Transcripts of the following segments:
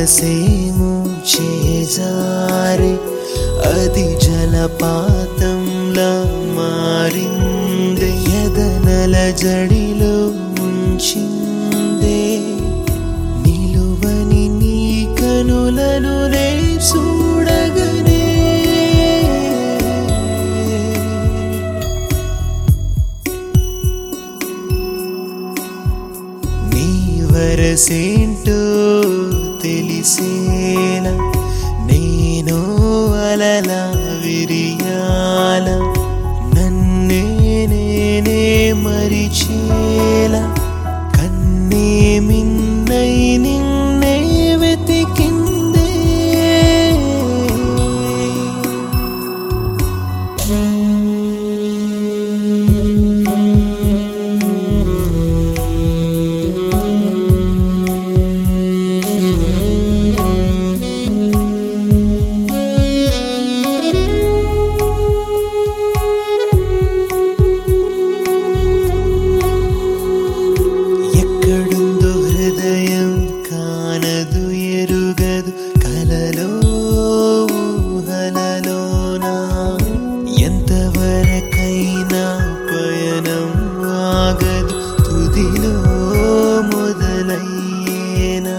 మనసేము చేజారే అది జలపాతంలా మారింది ఎదనల జడిలో ఉంచిందే నిలువని నీ కనులను నే చూడగనే నీ వరసేంటో తెలిసేలా నేను అలలా విరియాల నన్నే నేనే మరిచేలా కన్నే మిన్నై నిన్నే వెతికిందే ఎక్కడుందో హృదయం కానదు ఎరుగదు కలలో ఊహలలోనా ఎంతవరకైనా పయనం ఆగదు తుదిలో మొదలయ్యేనా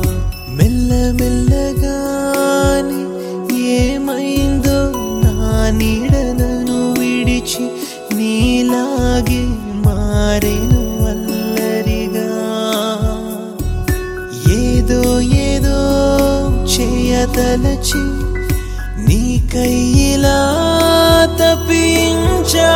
మెల్లమెల్లగాని ఏమైందో నా నీడనను విడిచి నీలాగే మారేను అల్లరిగా ఏదో ఏదో చేయతలచి నీ కయ్యిలా తప్పించా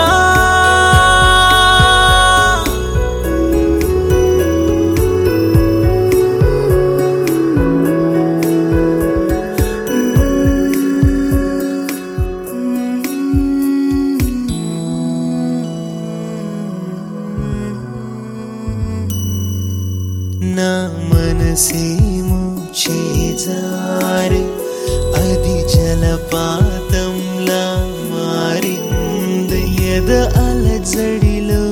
నా మనసేము చేజారి అది జలపాతంలా మారింది ఎద అలజడిలో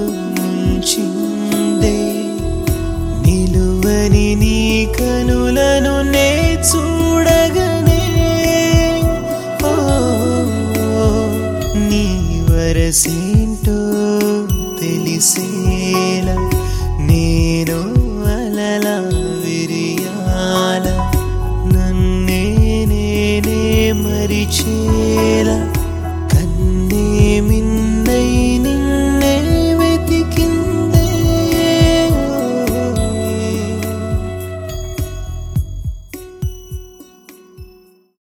ముంచిందే నిలువని నీ కనులను నే చూ